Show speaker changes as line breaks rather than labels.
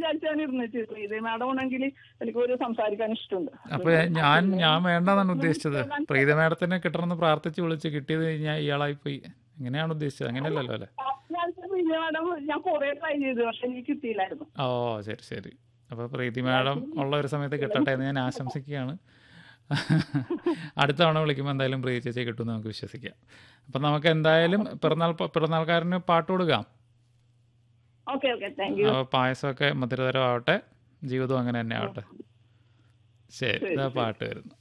വിചാരിച്ചാണ് ഇരുന്നിട്ട് പ്രീതി മാഡം ആണെങ്കിൽ എനിക്ക് ഒരു സംസാരിക്കാൻ ഇഷ്ടമുണ്ട്
അപ്പൊ ഞാൻ ഞാൻ വേണ്ടെന്നാണ് ഉദ്ദേശിച്ചത് പ്രീത മാഡത്തിനെ കിട്ടണമെന്ന് പ്രാർത്ഥിച്ച് വിളിച്ച് കിട്ടിയത് ഞാൻ ഇയാളായി പോയി എങ്ങനെയാണ് ഉദ്ദേശിച്ചത് അങ്ങനെയല്ലല്ലോ അല്ലേ
ഞാൻ പ്രീതി മാഡം ഞാൻ കുറെ ട്രൈ ചെയ്തു പക്ഷെ എനിക്ക് കിട്ടിയില്ലായിരുന്നു
ഓ ശരി ശരി അപ്പോൾ പ്രീതി മാഡം ഉള്ള ഒരു സമയത്ത് കിട്ടട്ടെ എന്ന് ഞാൻ ആശംസിക്കുകയാണ് അടുത്ത തവണ വിളിക്കുമ്പോൾ എന്തായാലും പ്രിയ ചേച്ചി കിട്ടുമെന്ന് നമുക്ക് വിശ്വസിക്കാം അപ്പം നമുക്ക് എന്തായാലും പിറന്നാൾ പിറന്നാൾക്കാരന് പാട്ട് കൊടുക്കാം
ഓക്കെ ഓക്കെ താങ്ക് യു
അപ്പോൾ പായസമൊക്കെ മധുരതരമാവട്ടെ ജീവിതവും അങ്ങനെ തന്നെ ആവട്ടെ ശരി ഇതാ പാട്ട് വരുന്നു